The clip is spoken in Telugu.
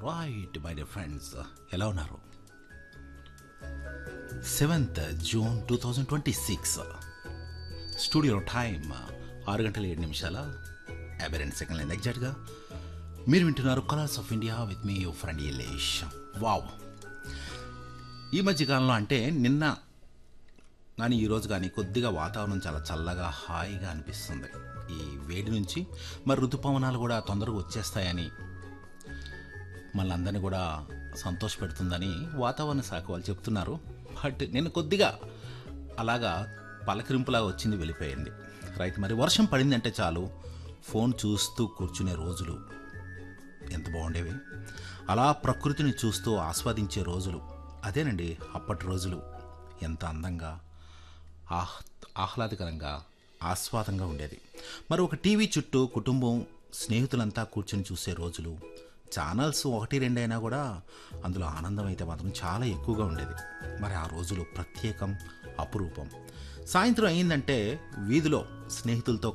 రైట్ మై డియర్ ఫ్రెండ్స్ ఎలా ఉన్నారు seventh June two thousand twenty six studio time ఆరు గంటల ఏడు నిమిషాల యాభై రెండు సెకండ్ల ఎగ్జాక్ట్గా మీరు వింటున్నారు కలర్స్ ఆఫ్ ఇండియా విత్ మీ యువర్ ఫ్రెండ్ ఇలేష్ వావ్ ఈ మధ్యకాలంలో అంటే నిన్న కానీ ఈరోజు కానీ కొద్దిగా వాతావరణం చాలా చల్లగా హాయిగా అనిపిస్తుంది ఈ వేడి నుంచి మరి ఋతుపవనాలు కూడా తొందరగా వచ్చేస్తాయని మళ్ళీ కూడా సంతోషపెడుతుందని వాతావరణ శాఖ వాళ్ళు చెప్తున్నారు బట్ నేను కొద్దిగా అలాగా పలకరింపులాగా వచ్చింది వెళ్ళిపోయింది రైట్ మరి వర్షం పడిందంటే చాలు ఫోన్ చూస్తూ కూర్చునే రోజులు ఎంత బాగుండేవి అలా ప్రకృతిని చూస్తూ ఆస్వాదించే రోజులు అదేనండి అప్పటి రోజులు ఎంత అందంగా ఆహ్ ఆహ్లాదకరంగా ఆస్వాదంగా ఉండేది మరి ఒక టీవీ చుట్టూ కుటుంబం స్నేహితులంతా కూర్చొని చూసే రోజులు ఛానల్స్ ఒకటి రెండైనా కూడా అందులో ఆనందం అయితే మాత్రం చాలా ఎక్కువగా ఉండేది మరి ఆ రోజులు ప్రత్యేకం అపురూపం సాయంత్రం అయిందంటే వీధిలో స్నేహితులతో